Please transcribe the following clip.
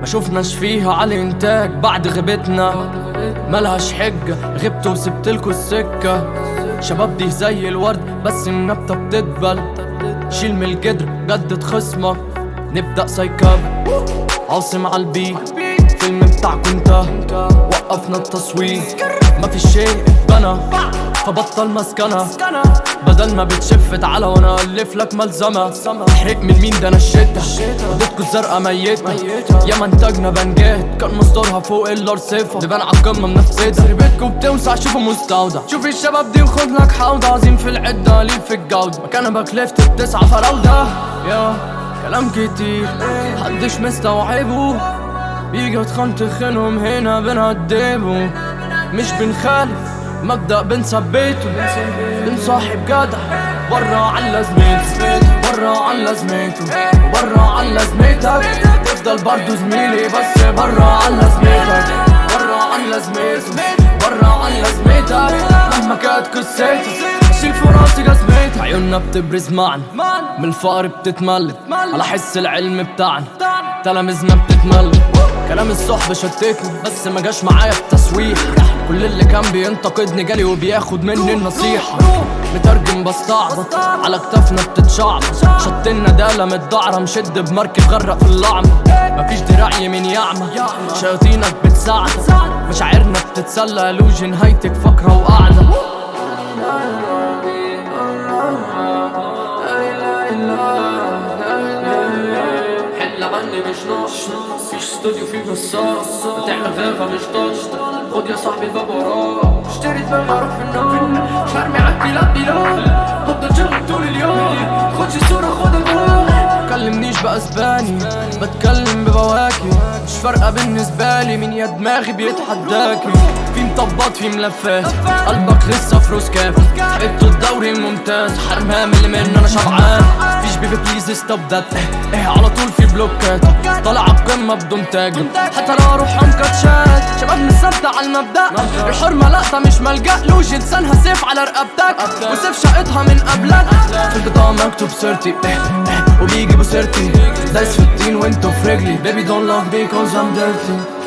ما شفناش فيها على انتاج بعد غيبتنا ملهاش حجة غبت وسبتلكوا السكة شباب دي زي الورد بس النبتة بتدبل شيل من الجدر جدد خصمك نبدأ سايكاب عاصم عالبيت فيلم بتاعكم انت وقفنا التصوير ما في شيء اتبنى فبطل مسكنة بدل ما بتشف تعالى وانا الف لك ملزمة احرق من مين ده انا الشتا وديتكوا الزرقاء ميتة يا ما انتاجنا بنجات كان مصدرها فوق الارصفة تبان عالقمة منفذة ريبتكوا بتوسع شوفوا مستودع شوف الشباب دي وخد لك حوض عظيم في العدة قليل في الجودة مكانها باكليفت بتسعة فراودة يا كلام كتير محدش مستوعبه بيجي اتخن تخنهم هنا بنهدبه مش بنخالف مبدأ بنثبته بنصاحب جدع برا عن لازمته برا عن لازمته برا عن لازمتك تفضل برضو زميلي بس برا عن لازمتك برا عن لازمته برا عن لازمتك مهما كانت قصتك شيل في راسي جزمتك عيوننا بتبرز معنا من الفقر بتتملد على حس العلم بتاعنا تلاميذنا بتتملد كلام الصحب شتتني بس ما جاش معايا التسويح كل اللي كان بينتقدني جالي وبياخد مني النصيحة مترجم بستعبط على كتافنا بتتشعبط شطنا دالة متدعرة مشد بمركب غرق في اللعمة مفيش دراع يمين يعمى شياطينك بتساعدك مشاعرنا بتتسلى لوجي نهايتك فقرة وقاعدة حل عني مش ناقص فيش استوديو فيه بصاص بتعمل غيرها مش طشت خد يا صاحبي الباب وراك اشتري دماغي اروح في النار مش هرمي عندي لا بلال هفضل جنبك طول اليوم خدش صورة خد البال كلمنيش باسباني بتكلم ببواكي مش فارقة بالنسبة لي مين يا دماغي بيتحداكي في مطبات في ملفات قلبك لسه في روس كافي حبيبته الدوري الممتاز حرمها من اللي منه انا شبعان فيش بيبي بليز ستوب ذات ايه على طول في بلوكات طالع القمة بدون تاج حتى لو اروح ام كاتشات شباب مستمتع على المبدأ الحرمة لقطة مش ملجأ لوجي لسانها سيف على رقبتك وسيف شقتها من قبلك في البطاقة مكتوب سيرتي إيه إيه وبيجيبوا سيرتي دايس في الطين وانتو في رجلي بيبي دون لاف بيكوز ام ديرتي